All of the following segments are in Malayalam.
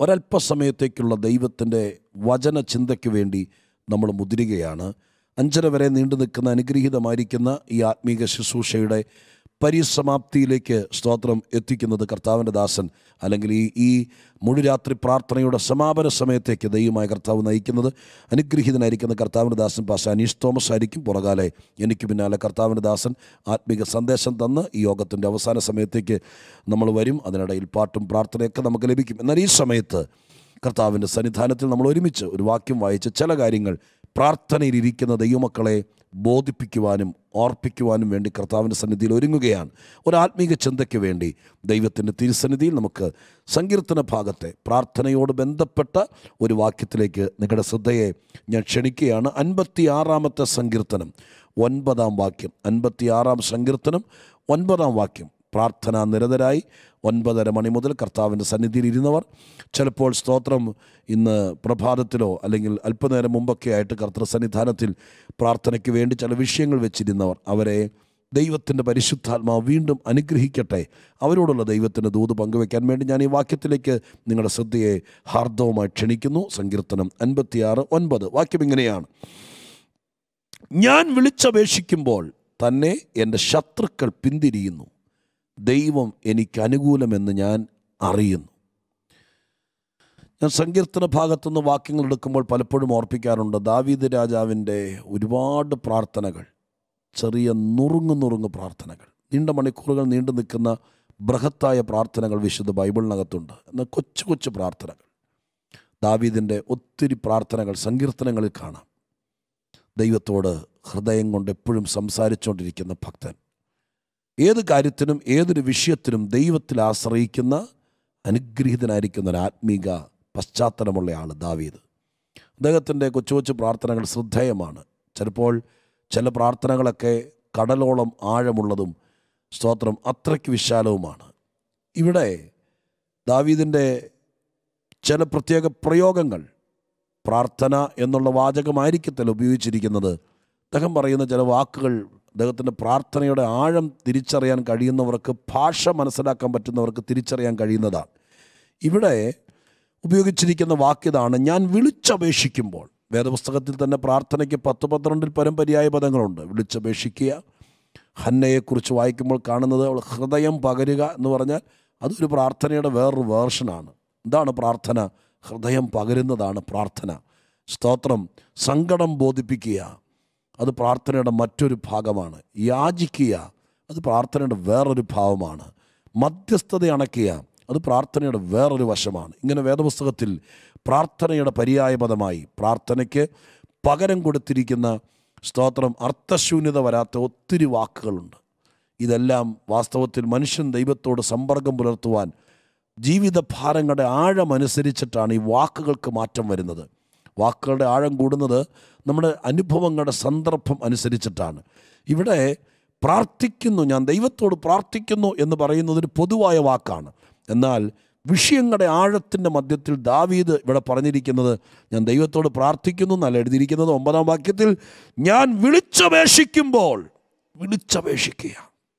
ഒരല്പസമയത്തേക്കുള്ള ദൈവത്തിൻ്റെ വചന ചിന്തയ്ക്ക് വേണ്ടി നമ്മൾ മുതിരുകയാണ് അഞ്ചര വരെ നീണ്ടു നിൽക്കുന്ന അനുഗ്രഹീതമായിരിക്കുന്ന ഈ ആത്മീക ശുശ്രൂഷയുടെ പരിസമാപ്തിയിലേക്ക് സ്തോത്രം എത്തിക്കുന്നത് കർത്താവിൻ്റെ ദാസൻ അല്ലെങ്കിൽ ഈ ഈ മുഴുരാത്രി പ്രാർത്ഥനയുടെ സമാപന സമയത്തേക്ക് ദൈവമായ കർത്താവ് നയിക്കുന്നത് അനുഗ്രഹീതനായിരിക്കുന്ന കർത്താവിൻ്റെ ദാസൻ പാസ അനീഷ് തോമസ് ആയിരിക്കും പുറകാലെ എനിക്ക് പിന്നാലെ കർത്താവിൻ്റെ ദാസൻ ആത്മീക സന്ദേശം തന്ന് ഈ യോഗത്തിൻ്റെ അവസാന സമയത്തേക്ക് നമ്മൾ വരും അതിനിടയിൽ പാട്ടും പ്രാർത്ഥനയൊക്കെ നമുക്ക് ലഭിക്കും എന്നാൽ ഈ സമയത്ത് കർത്താവിൻ്റെ സന്നിധാനത്തിൽ നമ്മൾ ഒരുമിച്ച് ഒരു വാക്യം വായിച്ച് ചില കാര്യങ്ങൾ പ്രാർത്ഥനയിലിരിക്കുന്ന ദൈവമക്കളെ ബോധിപ്പിക്കുവാനും ഓർപ്പിക്കുവാനും വേണ്ടി കർത്താവിൻ്റെ സന്നിധിയിൽ ഒരുങ്ങുകയാണ് ഒരു ആത്മീക ചിന്തയ്ക്ക് വേണ്ടി ദൈവത്തിൻ്റെ തിരുസന്നിധിയിൽ നമുക്ക് സങ്കീർത്തന ഭാഗത്തെ പ്രാർത്ഥനയോട് ബന്ധപ്പെട്ട ഒരു വാക്യത്തിലേക്ക് നിങ്ങളുടെ ശ്രദ്ധയെ ഞാൻ ക്ഷണിക്കുകയാണ് അൻപത്തി ആറാമത്തെ സങ്കീർത്തനം ഒൻപതാം വാക്യം അൻപത്തി ആറാം സങ്കീർത്തനം ഒൻപതാം വാക്യം പ്രാർത്ഥന നിരതരായി ഒൻപതര മണി മുതൽ കർത്താവിൻ്റെ സന്നിധിയിൽ ഇരുന്നവർ ചിലപ്പോൾ സ്തോത്രം ഇന്ന് പ്രഭാതത്തിലോ അല്ലെങ്കിൽ അല്പനേരം മുമ്പൊക്കെ ആയിട്ട് കർത്തൃ സന്നിധാനത്തിൽ പ്രാർത്ഥനയ്ക്ക് വേണ്ടി ചില വിഷയങ്ങൾ വെച്ചിരുന്നവർ അവരെ ദൈവത്തിൻ്റെ പരിശുദ്ധാത്മാവ് വീണ്ടും അനുഗ്രഹിക്കട്ടെ അവരോടുള്ള ദൈവത്തിൻ്റെ ദൂത് പങ്കുവെക്കാൻ വേണ്ടി ഞാൻ ഈ വാക്യത്തിലേക്ക് നിങ്ങളുടെ ശ്രദ്ധയെ ഹാർദവമായി ക്ഷണിക്കുന്നു സങ്കീർത്തനം അൻപത്തിയാറ് ഒൻപത് വാക്യം ഇങ്ങനെയാണ് ഞാൻ വിളിച്ചപേക്ഷിക്കുമ്പോൾ തന്നെ എൻ്റെ ശത്രുക്കൾ പിന്തിരിയുന്നു ദൈവം എനിക്ക് അനുകൂലമെന്ന് ഞാൻ അറിയുന്നു ഞാൻ സങ്കീർത്തന ഭാഗത്തുനിന്ന് വാക്യങ്ങൾ എടുക്കുമ്പോൾ പലപ്പോഴും ഓർപ്പിക്കാറുണ്ട് ദാവീദ് രാജാവിൻ്റെ ഒരുപാട് പ്രാർത്ഥനകൾ ചെറിയ നുറുങ്ങു നുറുങ്ങു പ്രാർത്ഥനകൾ നീണ്ട മണിക്കൂറുകൾ നീണ്ടു നിൽക്കുന്ന ബൃഹത്തായ പ്രാർത്ഥനകൾ വിശുദ്ധ ബൈബിളിനകത്തുണ്ട് എന്നാൽ കൊച്ചു കൊച്ചു പ്രാർത്ഥനകൾ ദാവീദിൻ്റെ ഒത്തിരി പ്രാർത്ഥനകൾ സങ്കീർത്തനങ്ങളിൽ കാണാം ദൈവത്തോട് ഹൃദയം കൊണ്ട് എപ്പോഴും സംസാരിച്ചുകൊണ്ടിരിക്കുന്ന ഭക്തൻ ഏത് കാര്യത്തിനും ഏതൊരു വിഷയത്തിനും ദൈവത്തിൽ ആശ്രയിക്കുന്ന അനുഗ്രഹീതനായിരിക്കുന്ന ഒരു ആത്മീക പശ്ചാത്തലമുള്ള ആൾ ദാവീദ് അദ്ദേഹത്തിൻ്റെ കൊച്ചു കൊച്ചു പ്രാർത്ഥനകൾ ശ്രദ്ധേയമാണ് ചിലപ്പോൾ ചില പ്രാർത്ഥനകളൊക്കെ കടലോളം ആഴമുള്ളതും സ്തോത്രം അത്രയ്ക്ക് വിശാലവുമാണ് ഇവിടെ ദാവീദിൻ്റെ ചില പ്രത്യേക പ്രയോഗങ്ങൾ പ്രാർത്ഥന എന്നുള്ള വാചകമായിരിക്കത്തില്ല ഉപയോഗിച്ചിരിക്കുന്നത് അദ്ദേഹം പറയുന്ന ചില വാക്കുകൾ അദ്ദേഹത്തിൻ്റെ പ്രാർത്ഥനയുടെ ആഴം തിരിച്ചറിയാൻ കഴിയുന്നവർക്ക് ഭാഷ മനസ്സിലാക്കാൻ പറ്റുന്നവർക്ക് തിരിച്ചറിയാൻ കഴിയുന്നതാണ് ഇവിടെ ഉപയോഗിച്ചിരിക്കുന്ന വാക്യതാണ് ഞാൻ വിളിച്ചപേക്ഷിക്കുമ്പോൾ വേദപുസ്തകത്തിൽ തന്നെ പ്രാർത്ഥനയ്ക്ക് പത്ത് പന്ത്രണ്ടിൽ പരം പര്യായ പദങ്ങളുണ്ട് വിളിച്ചപേക്ഷിക്കുക ഹന്നയെക്കുറിച്ച് വായിക്കുമ്പോൾ കാണുന്നത് അവൾ ഹൃദയം പകരുക എന്ന് പറഞ്ഞാൽ അതൊരു പ്രാർത്ഥനയുടെ വേറൊരു വേർഷനാണ് എന്താണ് പ്രാർത്ഥന ഹൃദയം പകരുന്നതാണ് പ്രാർത്ഥന സ്തോത്രം സങ്കടം ബോധിപ്പിക്കുക അത് പ്രാർത്ഥനയുടെ മറ്റൊരു ഭാഗമാണ് യാചിക്കുക അത് പ്രാർത്ഥനയുടെ വേറൊരു ഭാവമാണ് മധ്യസ്ഥത അണയ്ക്കുക അത് പ്രാർത്ഥനയുടെ വേറൊരു വശമാണ് ഇങ്ങനെ വേദപുസ്തകത്തിൽ പ്രാർത്ഥനയുടെ പര്യായപദമായി പ്രാർത്ഥനയ്ക്ക് പകരം കൊടുത്തിരിക്കുന്ന സ്തോത്രം അർത്ഥശൂന്യത വരാത്ത ഒത്തിരി വാക്കുകളുണ്ട് ഇതെല്ലാം വാസ്തവത്തിൽ മനുഷ്യൻ ദൈവത്തോട് സമ്പർക്കം പുലർത്തുവാൻ ജീവിതഭാരങ്ങളുടെ ആഴമനുസരിച്ചിട്ടാണ് ഈ വാക്കുകൾക്ക് മാറ്റം വരുന്നത് വാക്കുകളുടെ ആഴം കൂടുന്നത് നമ്മുടെ അനുഭവങ്ങളുടെ സന്ദർഭം അനുസരിച്ചിട്ടാണ് ഇവിടെ പ്രാർത്ഥിക്കുന്നു ഞാൻ ദൈവത്തോട് പ്രാർത്ഥിക്കുന്നു എന്ന് പറയുന്നത് ഒരു പൊതുവായ വാക്കാണ് എന്നാൽ വിഷയങ്ങളുടെ ആഴത്തിൻ്റെ മധ്യത്തിൽ ദാവീദ് ഇവിടെ പറഞ്ഞിരിക്കുന്നത് ഞാൻ ദൈവത്തോട് പ്രാർത്ഥിക്കുന്നു എന്നല്ല എഴുതിയിരിക്കുന്നത് ഒമ്പതാം വാക്യത്തിൽ ഞാൻ വിളിച്ചപേക്ഷിക്കുമ്പോൾ വിളിച്ചപേക്ഷിക്കുക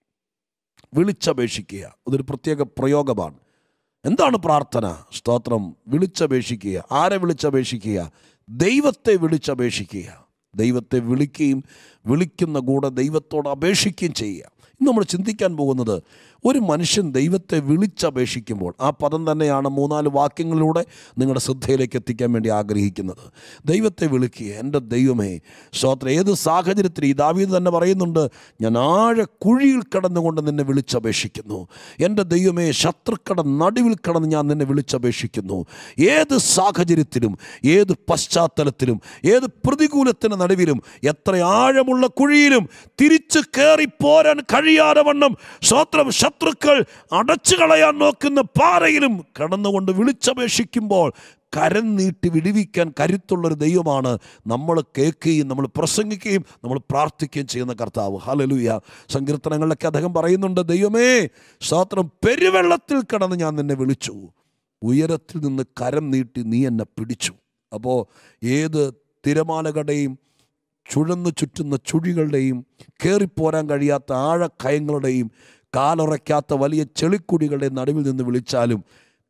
വിളിച്ചപേക്ഷിക്കുക അതൊരു പ്രത്യേക പ്രയോഗമാണ് എന്താണ് പ്രാർത്ഥന സ്തോത്രം വിളിച്ചപേക്ഷിക്കുക ആരെ വിളിച്ചപേക്ഷിക്കുക ദൈവത്തെ വിളിച്ചപേക്ഷിക്കുക ദൈവത്തെ വിളിക്കുകയും വിളിക്കുന്ന കൂടെ ദൈവത്തോട് അപേക്ഷിക്കുകയും ചെയ്യുക ഇന്ന് നമ്മൾ ചിന്തിക്കാൻ പോകുന്നത് ഒരു മനുഷ്യൻ ദൈവത്തെ വിളിച്ചപേക്ഷിക്കുമ്പോൾ ആ പദം തന്നെയാണ് മൂന്നാല് വാക്യങ്ങളിലൂടെ നിങ്ങളുടെ ശ്രദ്ധയിലേക്ക് എത്തിക്കാൻ വേണ്ടി ആഗ്രഹിക്കുന്നത് ദൈവത്തെ വിളിക്കുക എൻ്റെ ദൈവമേ സ്തോത്രം ഏത് സാഹചര്യത്തിൽ ഈ ദാവീദ് തന്നെ പറയുന്നുണ്ട് ഞാൻ ആഴ കുഴിയിൽ കിടന്നുകൊണ്ട് നിന്നെ വിളിച്ചപേക്ഷിക്കുന്നു എൻ്റെ ദൈവമേ ശത്രുക്കട നടുവിൽ കിടന്ന് ഞാൻ നിന്നെ വിളിച്ചപേക്ഷിക്കുന്നു ഏത് സാഹചര്യത്തിലും ഏത് പശ്ചാത്തലത്തിലും ഏത് പ്രതികൂലത്തിന് നടുവിലും എത്ര ആഴമുള്ള കുഴിയിലും തിരിച്ചു കയറിപ്പോരാൻ കഴിയാതെ വണ്ണം സ്വത്രം ശത്രുക്കൾ അടച്ചു കളയാൻ നോക്കുന്ന പാറയിലും കടന്നുകൊണ്ട് വിളിച്ചപേക്ഷിക്കുമ്പോൾ കരം നീട്ടി വിടുവിക്കാൻ കരുത്തുള്ളൊരു ദൈവമാണ് നമ്മൾ കേൾക്കുകയും നമ്മൾ പ്രസംഗിക്കുകയും നമ്മൾ പ്രാർത്ഥിക്കുകയും ചെയ്യുന്ന കർത്താവ് ഹലലുയ സങ്കീർത്തനങ്ങളിലൊക്കെ അദ്ദേഹം പറയുന്നുണ്ട് ദൈവമേ സ്തോത്രം പെരുവെള്ളത്തിൽ കിടന്ന് ഞാൻ നിന്നെ വിളിച്ചു ഉയരത്തിൽ നിന്ന് കരം നീട്ടി നീ എന്നെ പിടിച്ചു അപ്പോൾ ഏത് തിരമാലകളുടെയും ചുഴന്നു ചുറ്റുന്ന ചുഴികളുടെയും കയറിപ്പോരാൻ കഴിയാത്ത ആഴക്കയങ്ങളുടെയും കാലുറയ്ക്കാത്ത വലിയ ചെളിക്കുടികളുടെ നടുവിൽ നിന്ന് വിളിച്ചാലും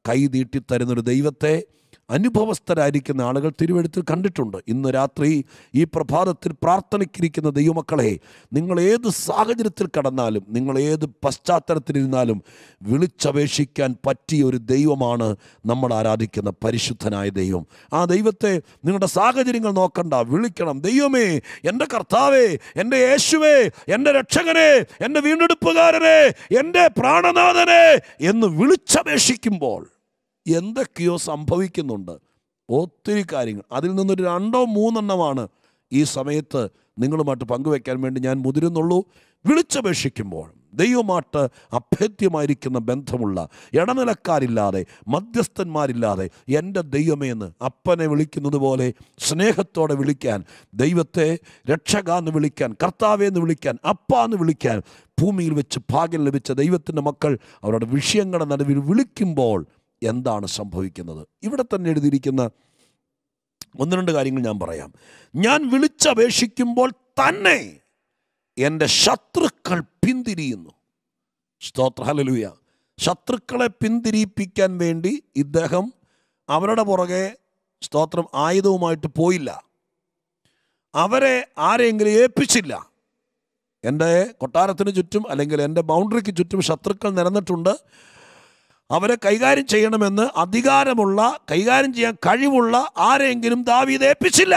കൈ നീട്ടിത്തരുന്നൊരു ദൈവത്തെ അനുഭവസ്ഥരായിരിക്കുന്ന ആളുകൾ തിരുവഴുത്തിൽ കണ്ടിട്ടുണ്ട് ഇന്ന് രാത്രി ഈ പ്രഭാതത്തിൽ പ്രാർത്ഥനയ്ക്കിരിക്കുന്ന ദൈവമക്കളെ നിങ്ങൾ ഏത് സാഹചര്യത്തിൽ കടന്നാലും നിങ്ങൾ ഏത് പശ്ചാത്തലത്തിലിരുന്നാലും വിളിച്ചപേക്ഷിക്കാൻ പറ്റിയ ഒരു ദൈവമാണ് നമ്മൾ ആരാധിക്കുന്ന പരിശുദ്ധനായ ദൈവം ആ ദൈവത്തെ നിങ്ങളുടെ സാഹചര്യങ്ങൾ നോക്കണ്ട വിളിക്കണം ദൈവമേ എൻ്റെ കർത്താവേ എൻ്റെ യേശുവേ എൻ്റെ രക്ഷകനെ എൻ്റെ വീണ്ടെടുപ്പുകാരനെ എൻ്റെ പ്രാണനാഥനെ എന്ന് വിളിച്ചപേക്ഷിക്കുമ്പോൾ എന്തൊക്കെയോ സംഭവിക്കുന്നുണ്ട് ഒത്തിരി കാര്യങ്ങൾ അതിൽ നിന്നൊരു രണ്ടോ മൂന്നെണ്ണമാണ് ഈ സമയത്ത് നിങ്ങളുമായിട്ട് പങ്കുവെക്കാൻ വേണ്ടി ഞാൻ മുതിരുന്നുള്ളൂ വിളിച്ചപേക്ഷിക്കുമ്പോൾ ദൈവമായിട്ട് അഭേദ്യമായിരിക്കുന്ന ബന്ധമുള്ള ഇടനിലക്കാരില്ലാതെ മധ്യസ്ഥന്മാരില്ലാതെ എൻ്റെ ദൈവമേ എന്ന് അപ്പനെ വിളിക്കുന്നത് പോലെ സ്നേഹത്തോടെ വിളിക്കാൻ ദൈവത്തെ രക്ഷക എന്ന് വിളിക്കാൻ കർത്താവെ എന്ന് വിളിക്കാൻ അപ്പ എന്ന് വിളിക്കാൻ ഭൂമിയിൽ വെച്ച് ഭാഗ്യം ലഭിച്ച ദൈവത്തിൻ്റെ മക്കൾ അവരുടെ വിഷയങ്ങളുടെ നടുവിൽ വിളിക്കുമ്പോൾ എന്താണ് സംഭവിക്കുന്നത് ഇവിടെ തന്നെ എഴുതിയിരിക്കുന്ന ഒന്ന് രണ്ട് കാര്യങ്ങൾ ഞാൻ പറയാം ഞാൻ വിളിച്ചപേക്ഷിക്കുമ്പോൾ തന്നെ എൻ്റെ ശത്രുക്കൾ പിന്തിരിയുന്നു സ്തോത്ര ഹല്ലേലൂയ ശത്രുക്കളെ പിന്തിരിയിപ്പിക്കാൻ വേണ്ടി ഇദ്ദേഹം അവരുടെ പുറകെ സ്തോത്രം ആയുധവുമായിട്ട് പോയില്ല അവരെ ആരെങ്കിലും ഏൽപ്പിച്ചില്ല എൻ്റെ കൊട്ടാരത്തിന് ചുറ്റും അല്ലെങ്കിൽ എൻ്റെ ബൗണ്ടറിക്ക് ചുറ്റും ശത്രുക്കൾ നിരന്നിട്ടുണ്ട് അവരെ കൈകാര്യം ചെയ്യണമെന്ന് അധികാരമുള്ള കൈകാര്യം ചെയ്യാൻ കഴിവുള്ള ആരെങ്കിലും ദാവീദ് ഏൽപ്പിച്ചില്ല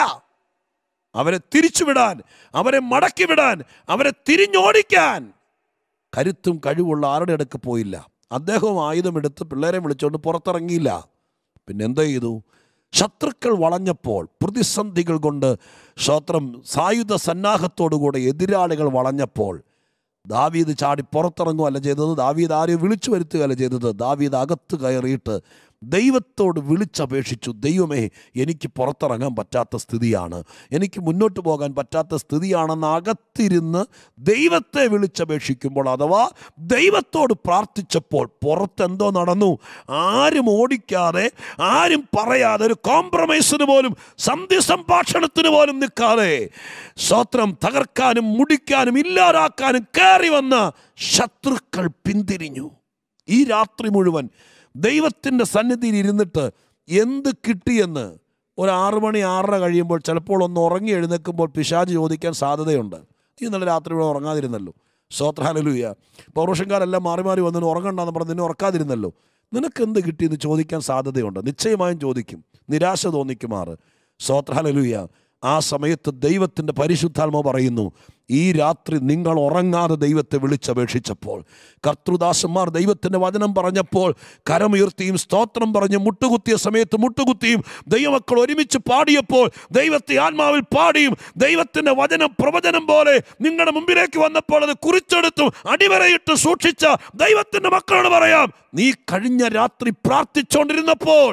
അവരെ തിരിച്ചുവിടാൻ അവരെ മടക്കി വിടാൻ അവരെ തിരിഞ്ഞോടിക്കാൻ കരുത്തും കഴിവുള്ള ആരുടെ അടുക്ക് പോയില്ല അദ്ദേഹവും ആയുധമെടുത്ത് പിള്ളേരെ വിളിച്ചുകൊണ്ട് പുറത്തിറങ്ങിയില്ല പിന്നെ എന്താ ചെയ്തു ശത്രുക്കൾ വളഞ്ഞപ്പോൾ പ്രതിസന്ധികൾ കൊണ്ട് സ്വത്രം സായുധ സന്നാഹത്തോടുകൂടെ എതിരാളികൾ വളഞ്ഞപ്പോൾ ദാവീദ് ചാടി പുറത്തിറങ്ങുകയല്ല ചെയ്തത് ദാവീദ് ആരെയും വിളിച്ചു വരുത്തുകയല്ല ചെയ്തത് ദാവീദ് അകത്ത് കയറിയിട്ട് ദൈവത്തോട് വിളിച്ചപേക്ഷിച്ചു ദൈവമേ എനിക്ക് പുറത്തിറങ്ങാൻ പറ്റാത്ത സ്ഥിതിയാണ് എനിക്ക് മുന്നോട്ട് പോകാൻ പറ്റാത്ത സ്ഥിതിയാണെന്ന് അകത്തിരുന്ന് ദൈവത്തെ വിളിച്ചപേക്ഷിക്കുമ്പോൾ അഥവാ ദൈവത്തോട് പ്രാർത്ഥിച്ചപ്പോൾ പുറത്തെന്തോ നടന്നു ആരും ഓടിക്കാതെ ആരും പറയാതെ ഒരു കോംപ്രമൈസിന് പോലും സന്ധി സംഭാഷണത്തിന് പോലും നിൽക്കാതെ സ്വത്രം തകർക്കാനും മുടിക്കാനും ഇല്ലാതാക്കാനും കയറി വന്ന ശത്രുക്കൾ പിന്തിരിഞ്ഞു ഈ രാത്രി മുഴുവൻ ദൈവത്തിൻ്റെ സന്നിധിയിൽ ഇരുന്നിട്ട് എന്ത് കിട്ടിയെന്ന് ഒരു ആറു മണി ആറര കഴിയുമ്പോൾ ചിലപ്പോൾ ഒന്ന് ഉറങ്ങി എഴുന്നേൽക്കുമ്പോൾ പിശാജ് ചോദിക്കാൻ സാധ്യതയുണ്ട് നീ ഇന്നലെ രാത്രി ഇവിടെ ഉറങ്ങാതിരുന്നല്ലോ സ്വത്രാലലൂയ പൗരുഷന്മാരെല്ലാം മാറി മാറി വന്നു ഉറങ്ങണ്ടെന്ന് പറഞ്ഞ് നിന്നെ ഉറക്കാതിരുന്നല്ലോ നിനക്ക് എന്ത് കിട്ടിയെന്ന് ചോദിക്കാൻ സാധ്യതയുണ്ട് നിശ്ചയമായും ചോദിക്കും നിരാശ തോന്നിക്കുമാറ് സ്വത്രാലലൂയ ആ സമയത്ത് ദൈവത്തിൻ്റെ പരിശുദ്ധാത്മ പറയുന്നു ഈ രാത്രി നിങ്ങൾ ഉറങ്ങാതെ ദൈവത്തെ വിളിച്ചപേക്ഷിച്ചപ്പോൾ കർത്തൃദാസന്മാർ ദൈവത്തിൻ്റെ വചനം പറഞ്ഞപ്പോൾ കരമുയർത്തിയും സ്തോത്രം പറഞ്ഞ് മുട്ടുകുത്തിയ സമയത്ത് മുട്ടുകുത്തിയും ദൈവമക്കൾ ഒരുമിച്ച് പാടിയപ്പോൾ ദൈവത്തെ ആത്മാവിൽ പാടിയും ദൈവത്തിൻ്റെ വചനം പ്രവചനം പോലെ നിങ്ങളുടെ മുമ്പിലേക്ക് വന്നപ്പോൾ അത് കുറിച്ചെടുത്തും അടിവരയിട്ട് സൂക്ഷിച്ച ദൈവത്തിൻ്റെ മക്കളോട് പറയാം നീ കഴിഞ്ഞ രാത്രി പ്രാർത്ഥിച്ചുകൊണ്ടിരുന്നപ്പോൾ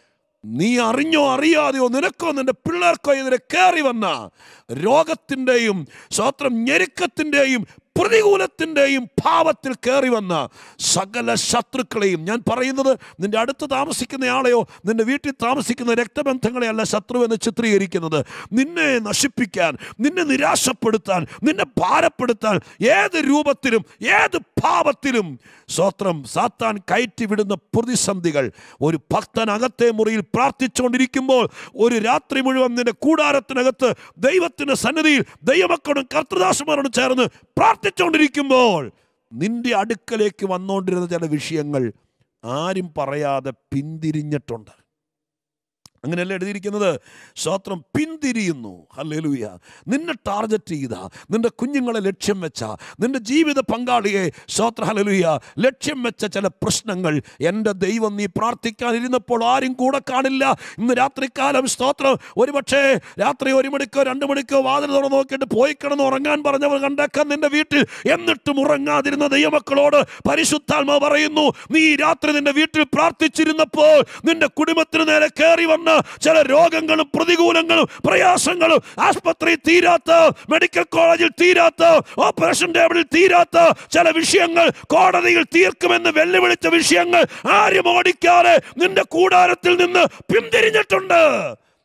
നീ അറിഞ്ഞോ അറിയാതെയോ നിനക്കോ നിന്റെ പിള്ളേർക്കോ എതിരെ കയറി വന്ന രോഗത്തിൻ്റെയും സ്വത്രം ഞെരുക്കത്തിൻ്റെയും പ്രതികൂലത്തിൻ്റെയും ഭാവത്തിൽ കയറി വന്ന സകല ശത്രുക്കളെയും ഞാൻ പറയുന്നത് നിന്റെ അടുത്ത് താമസിക്കുന്നയാളെയോ നിന്റെ വീട്ടിൽ താമസിക്കുന്ന രക്തബന്ധങ്ങളെയല്ല ശത്രു എന്ന് ചിത്രീകരിക്കുന്നത് നിന്നെ നശിപ്പിക്കാൻ നിന്നെ നിരാശപ്പെടുത്താൻ നിന്നെ ഭാരപ്പെടുത്താൻ ഏത് രൂപത്തിലും ഏത് ഭാവത്തിലും സ്വത്രം സാത്താൻ കയറ്റി വിടുന്ന പ്രതിസന്ധികൾ ഒരു ഭക്തനകത്തെ മുറിയിൽ പ്രാർത്ഥിച്ചുകൊണ്ടിരിക്കുമ്പോൾ ഒരു രാത്രി മുഴുവൻ നിന്റെ കൂടാരത്തിനകത്ത് ദൈവത്തിന്റെ സന്നിധിയിൽ ദൈവമക്കളും കർത്തദാസന്മാരോട് ചേർന്ന് പ്രാർത്ഥിച്ചുകൊണ്ടിരിക്കുമ്പോൾ നിന്റെ അടുക്കലേക്ക് വന്നുകൊണ്ടിരുന്ന ചില വിഷയങ്ങൾ ആരും പറയാതെ പിന്തിരിഞ്ഞിട്ടുണ്ട് അങ്ങനെയല്ല എഴുതിയിരിക്കുന്നത് സ്തോത്രം പിന്തിരിയുന്നു ഹല്ലേലൂയ നിന്നെ ടാർഗറ്റ് ചെയ്ത നിന്റെ കുഞ്ഞുങ്ങളെ ലക്ഷ്യം വെച്ച നിന്റെ ജീവിത പങ്കാളിയെ സ്തോത്ര ഹല്ലേലൂയ ലക്ഷ്യം വെച്ച ചില പ്രശ്നങ്ങൾ എൻ്റെ ദൈവം നീ പ്രാർത്ഥിക്കാനിരുന്നപ്പോൾ ആരും കൂടെ കാണില്ല ഇന്ന് രാത്രികാലം സ്തോത്രം ഒരുപക്ഷേ രാത്രി ഒരു മണിക്കോ രണ്ട് മണിക്കോ വാതിൽ തുറന്ന് നോക്കിയിട്ട് പോയി കിടന്ന് ഉറങ്ങാൻ പറഞ്ഞവർ കണ്ടേക്കാൻ നിന്റെ വീട്ടിൽ എന്നിട്ടും ഉറങ്ങാതിരുന്ന ദൈവമക്കളോട് പരിശുദ്ധാത്മാവ് പറയുന്നു നീ ഈ രാത്രി നിന്റെ വീട്ടിൽ പ്രാർത്ഥിച്ചിരുന്നപ്പോൾ നിന്റെ കുടുംബത്തിന് നേരെ കയറി വന്ന ചില രോഗങ്ങളും പ്രതികൂലങ്ങളും പ്രയാസങ്ങളും ആസ്പത്രി തീരാത്ത മെഡിക്കൽ കോളേജിൽ തീരാത്ത ഓപ്പറേഷൻ ടേബിളിൽ തീരാത്ത ചില വിഷയങ്ങൾ കോടതിയിൽ തീർക്കുമെന്ന് വെല്ലുവിളിച്ച വിഷയങ്ങൾ ആരും ഓടിക്കാതെ നിന്റെ കൂടാരത്തിൽ നിന്ന് പിന്തിരിഞ്ഞിട്ടുണ്ട്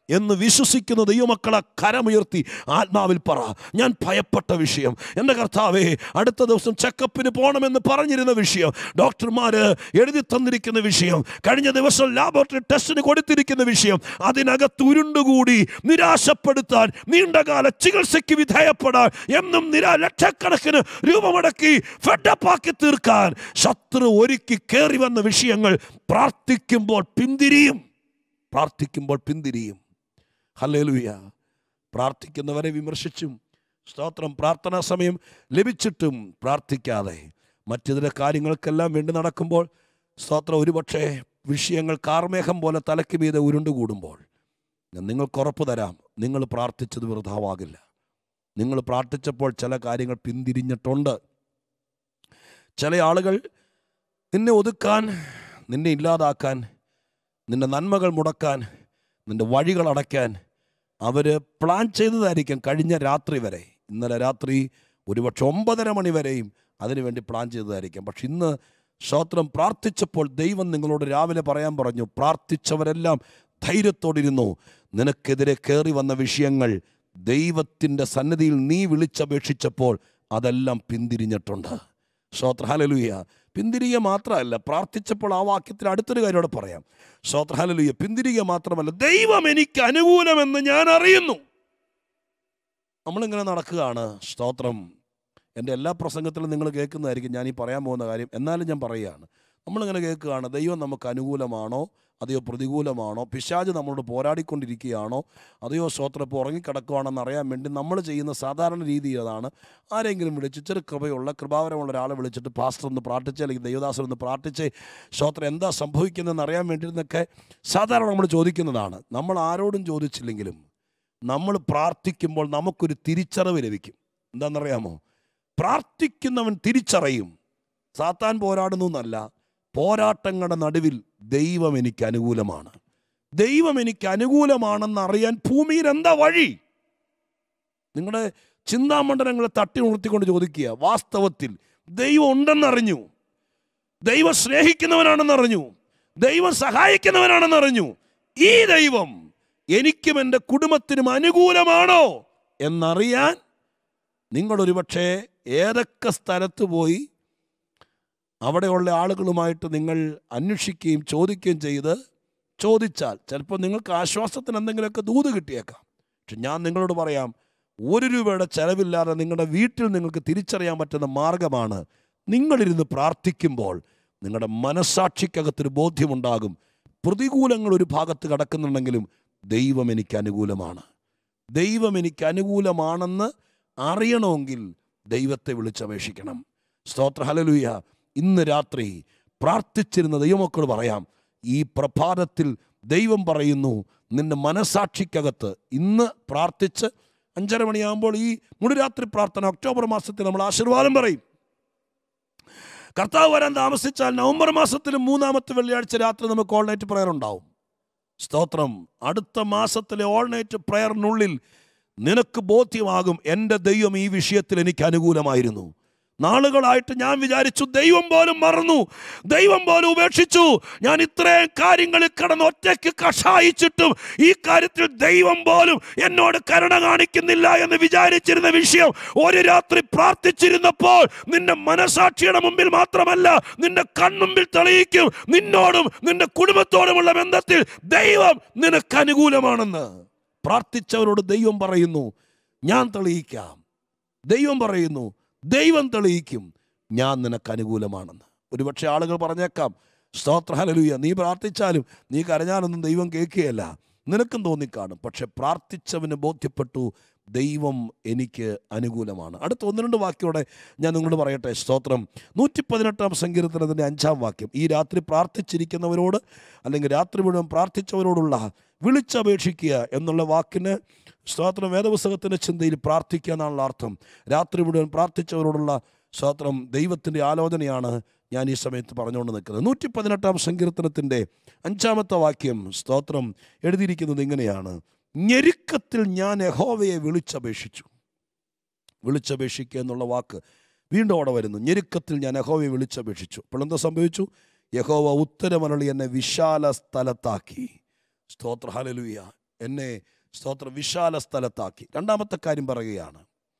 എന്ന് വിശ്വസിക്കുന്ന ദൈവമക്കളെ കരമുയർത്തി ആത്മാവിൽ പറ ഞാൻ ഭയപ്പെട്ട വിഷയം എൻ്റെ കർത്താവേ അടുത്ത ദിവസം ചെക്കപ്പിന് പോകണമെന്ന് പറഞ്ഞിരുന്ന വിഷയം ഡോക്ടർമാർ എഴുതി തന്നിരിക്കുന്ന വിഷയം കഴിഞ്ഞ ദിവസം ലാബോറട്ടറി ടെസ്റ്റിന് കൊടുത്തിരിക്കുന്ന വിഷയം അതിനകത്ത് ഉരുണ്ടുകൂടി നിരാശപ്പെടുത്താൻ നീണ്ടകാല ചികിത്സയ്ക്ക് വിധേയപ്പെടാൻ എന്നും നിരാ ലക്ഷക്കണക്കിന് രൂപ മുടക്കി ഫെഡപ്പാക്കി തീർക്കാൻ ശത്രു ഒരുക്കി കയറി വന്ന വിഷയങ്ങൾ പ്രാർത്ഥിക്കുമ്പോൾ പിന്തിരിയും പ്രാർത്ഥിക്കുമ്പോൾ പിന്തിരിയും ഹല്ലേലൂയ പ്രാർത്ഥിക്കുന്നവരെ വിമർശിച്ചും സ്തോത്രം പ്രാർത്ഥനാ സമയം ലഭിച്ചിട്ടും പ്രാർത്ഥിക്കാതെ മറ്റിതര കാര്യങ്ങൾക്കെല്ലാം വേണ്ടി നടക്കുമ്പോൾ സ്തോത്രം ഒരുപക്ഷെ വിഷയങ്ങൾ കാർമേഘം പോലെ തലയ്ക്ക് മീതെ ഉരുണ്ടുകൂടുമ്പോൾ ഞാൻ നിങ്ങൾക്ക് ഉറപ്പ് തരാം നിങ്ങൾ പ്രാർത്ഥിച്ചത് വൃഥാവാകില്ല നിങ്ങൾ പ്രാർത്ഥിച്ചപ്പോൾ ചില കാര്യങ്ങൾ പിന്തിരിഞ്ഞിട്ടുണ്ട് ചില ആളുകൾ നിന്നെ ഒതുക്കാൻ നിന്നെ ഇല്ലാതാക്കാൻ നിന്റെ നന്മകൾ മുടക്കാൻ നിന്റെ വഴികൾ അടയ്ക്കാൻ അവർ പ്ലാൻ ചെയ്തതായിരിക്കും കഴിഞ്ഞ രാത്രി വരെ ഇന്നലെ രാത്രി ഒരുപക്ഷെ ഒമ്പതര മണി വരെയും അതിനുവേണ്ടി പ്ലാൻ ചെയ്തതായിരിക്കും പക്ഷെ ഇന്ന് സ്തോത്രം പ്രാർത്ഥിച്ചപ്പോൾ ദൈവം നിങ്ങളോട് രാവിലെ പറയാൻ പറഞ്ഞു പ്രാർത്ഥിച്ചവരെല്ലാം ധൈര്യത്തോടിരുന്നു നിനക്കെതിരെ കയറി വന്ന വിഷയങ്ങൾ ദൈവത്തിൻ്റെ സന്നിധിയിൽ നീ വിളിച്ചപേക്ഷിച്ചപ്പോൾ അതെല്ലാം പിന്തിരിഞ്ഞിട്ടുണ്ട് ശ്രോത്രഹാലലുയ പിന്തിരിക മാത്രമല്ല പ്രാർത്ഥിച്ചപ്പോൾ ആ വാക്യത്തിൽ അടുത്തൊരു കാര്യം കൂടെ പറയാം ശ്രോത്രഹാലലുയ പിന്തിരിക മാത്രമല്ല ദൈവം എനിക്ക് അനുകൂലമെന്ന് ഞാൻ അറിയുന്നു നമ്മളിങ്ങനെ നടക്കുകയാണ് സ്തോത്രം എൻ്റെ എല്ലാ പ്രസംഗത്തിലും നിങ്ങൾ കേൾക്കുന്നതായിരിക്കും ഞാൻ ഈ പറയാൻ പോകുന്ന കാര്യം എന്നാലും ഞാൻ പറയുകയാണ് നമ്മളിങ്ങനെ കേൾക്കുകയാണ് ദൈവം നമുക്ക് അനുകൂലമാണോ അതെയോ പ്രതികൂലമാണോ പിശാജ് നമ്മളോട് പോരാടിക്കൊണ്ടിരിക്കുകയാണോ അതെയോ സ്തോത്രം ഇപ്പോൾ ഉറങ്ങിക്കിടക്കുകയാണെന്ന് അറിയാൻ വേണ്ടി നമ്മൾ ചെയ്യുന്ന സാധാരണ രീതി അതാണ് ആരെങ്കിലും വിളിച്ച് ചെറു കൃപയുള്ള കൃപാവരമുള്ള ഒരാളെ വിളിച്ചിട്ട് പാസ്റ്റർ ഒന്ന് പ്രാർത്ഥിച്ച് അല്ലെങ്കിൽ ദൈവദാസൻ ഒന്ന് പ്രാർത്ഥിച്ച് സ്തോത്രം എന്താ സംഭവിക്കുന്നതെന്ന് അറിയാൻ വേണ്ടിയിരുന്നൊക്കെ സാധാരണ നമ്മൾ ചോദിക്കുന്നതാണ് നമ്മൾ ആരോടും ചോദിച്ചില്ലെങ്കിലും നമ്മൾ പ്രാർത്ഥിക്കുമ്പോൾ നമുക്കൊരു തിരിച്ചറിവ് ലഭിക്കും എന്താണെന്നറിയാമോ പ്രാർത്ഥിക്കുന്നവൻ തിരിച്ചറിയും സാത്താൻ പോരാടുന്നു എന്നല്ല പോരാട്ടങ്ങളുടെ നടുവിൽ ദൈവം എനിക്ക് അനുകൂലമാണ് ദൈവം എനിക്ക് അനുകൂലമാണെന്ന് അറിയാൻ ഭൂമിയിൽ എന്താ വഴി നിങ്ങളുടെ ചിന്താമണ്ഡലങ്ങളെ തട്ടി ഉണർത്തിക്കൊണ്ട് ചോദിക്കുക വാസ്തവത്തിൽ ദൈവം ഉണ്ടെന്നറിഞ്ഞു ദൈവം സ്നേഹിക്കുന്നവനാണെന്നറിഞ്ഞു ദൈവം സഹായിക്കുന്നവനാണെന്നറിഞ്ഞു ഈ ദൈവം എനിക്കും എൻ്റെ കുടുംബത്തിനും അനുകൂലമാണോ എന്നറിയാൻ നിങ്ങളൊരുപക്ഷെ ഏതൊക്കെ സ്ഥലത്ത് പോയി അവിടെയുള്ള ആളുകളുമായിട്ട് നിങ്ങൾ അന്വേഷിക്കുകയും ചോദിക്കുകയും ചെയ്ത് ചോദിച്ചാൽ ചിലപ്പോൾ നിങ്ങൾക്ക് ആശ്വാസത്തിന് എന്തെങ്കിലുമൊക്കെ ദൂത് കിട്ടിയേക്കാം പക്ഷെ ഞാൻ നിങ്ങളോട് പറയാം ഒരു രൂപയുടെ ചെലവില്ലാതെ നിങ്ങളുടെ വീട്ടിൽ നിങ്ങൾക്ക് തിരിച്ചറിയാൻ പറ്റുന്ന മാർഗമാണ് നിങ്ങളിരുന്ന് പ്രാർത്ഥിക്കുമ്പോൾ നിങ്ങളുടെ മനസ്സാക്ഷിക്കകത്തൊരു ബോധ്യമുണ്ടാകും പ്രതികൂലങ്ങൾ ഒരു ഭാഗത്ത് കിടക്കുന്നുണ്ടെങ്കിലും ദൈവം എനിക്ക് അനുകൂലമാണ് ദൈവം എനിക്ക് അനുകൂലമാണെന്ന് അറിയണമെങ്കിൽ ദൈവത്തെ വിളിച്ചപേക്ഷിക്കണം സ്തോത്ര ഹലലുയ ഇന്ന് രാത്രി പ്രാർത്ഥിച്ചിരുന്ന ദൈവമക്കൾ പറയാം ഈ പ്രഭാതത്തിൽ ദൈവം പറയുന്നു നിന്റെ മനസാക്ഷിക്കകത്ത് ഇന്ന് പ്രാർത്ഥിച്ച് അഞ്ചര മണിയാകുമ്പോൾ ഈ മുഴുരാത്രി പ്രാർത്ഥന ഒക്ടോബർ മാസത്തിൽ നമ്മൾ ആശീർവാദം പറയും കർത്താവ് വരാൻ താമസിച്ചാൽ നവംബർ മാസത്തിലും മൂന്നാമത്തെ വെള്ളിയാഴ്ച രാത്രി നമുക്ക് ഓൾ നൈറ്റ് പ്രയർ ഉണ്ടാവും സ്തോത്രം അടുത്ത മാസത്തിലെ ഓൾ നൈറ്റ് പ്രയറിനുള്ളിൽ നിനക്ക് ബോധ്യമാകും എൻ്റെ ദൈവം ഈ വിഷയത്തിൽ എനിക്ക് അനുകൂലമായിരുന്നു നാളുകളായിട്ട് ഞാൻ വിചാരിച്ചു ദൈവം പോലും മറന്നു ദൈവം പോലും ഉപേക്ഷിച്ചു ഞാൻ ഇത്രയും കാര്യങ്ങളിൽ കിടന്ന് ഒറ്റയ്ക്ക് കഷായിച്ചിട്ടും ഈ കാര്യത്തിൽ ദൈവം പോലും എന്നോട് കരുണ കാണിക്കുന്നില്ല എന്ന് വിചാരിച്ചിരുന്ന വിഷയം ഒരു രാത്രി പ്രാർത്ഥിച്ചിരുന്നപ്പോൾ നിന്റെ മനസാക്ഷിയുടെ മുമ്പിൽ മാത്രമല്ല നിന്റെ കൺമുമ്പിൽ തെളിയിക്കും നിന്നോടും നിന്റെ കുടുംബത്തോടുമുള്ള ബന്ധത്തിൽ ദൈവം നിനക്ക് അനുകൂലമാണെന്ന് പ്രാർത്ഥിച്ചവരോട് ദൈവം പറയുന്നു ഞാൻ തെളിയിക്കാം ദൈവം പറയുന്നു ദൈവം തെളിയിക്കും ഞാൻ നിനക്ക് അനുകൂലമാണെന്ന് ഒരുപക്ഷെ ആളുകൾ പറഞ്ഞേക്കാം സ്തോത്രഹലലുയ നീ പ്രാർത്ഥിച്ചാലും നീ കരഞ്ഞാലൊന്നും ദൈവം കേൾക്കുകയല്ല നിനക്കും തോന്നിക്കാണും പക്ഷെ പ്രാർത്ഥിച്ചവന് ബോധ്യപ്പെട്ടു ദൈവം എനിക്ക് അനുകൂലമാണ് അടുത്ത ഒന്ന് രണ്ട് വാക്യോടെ ഞാൻ നിങ്ങളോട് പറയട്ടെ സ്തോത്രം നൂറ്റി പതിനെട്ടാം സങ്കീർത്തനത്തിൻ്റെ അഞ്ചാം വാക്യം ഈ രാത്രി പ്രാർത്ഥിച്ചിരിക്കുന്നവരോട് അല്ലെങ്കിൽ രാത്രി മുഴുവൻ പ്രാർത്ഥിച്ചവരോടുള്ള വിളിച്ചപേക്ഷിക്കുക എന്നുള്ള വാക്കിന് സ്തോത്രം വേദപുസ്തകത്തിൻ്റെ ചിന്തയിൽ പ്രാർത്ഥിക്കുക എന്നാണുള്ള അർത്ഥം രാത്രി മുഴുവൻ പ്രാർത്ഥിച്ചവരോടുള്ള സ്തോത്രം ദൈവത്തിൻ്റെ ആലോചനയാണ് ഞാൻ ഈ സമയത്ത് പറഞ്ഞുകൊണ്ട് നിൽക്കുന്നത് നൂറ്റി പതിനെട്ടാം സങ്കീർത്തനത്തിൻ്റെ അഞ്ചാമത്തെ വാക്യം സ്തോത്രം എഴുതിയിരിക്കുന്നത് ഇങ്ങനെയാണ് ഞെരുക്കത്തിൽ ഞാൻ യഹോവയെ വിളിച്ചപേക്ഷിച്ചു വിളിച്ചപേക്ഷിക്കുക എന്നുള്ള വാക്ക് വീണ്ടും അവിടെ വരുന്നു ഞെരുക്കത്തിൽ ഞാൻ യഹോവയെ വിളിച്ചപേക്ഷിച്ചു അപ്പോൾ എന്താ സംഭവിച്ചു യഹോവ ഉത്തരമരളി എന്നെ വിശാല സ്ഥലത്താക്കി സ്തോത്ര ഹലലുയ എന്നെ സ്തോത്ര വിശാല സ്ഥലത്താക്കി രണ്ടാമത്തെ കാര്യം പറയുകയാണ്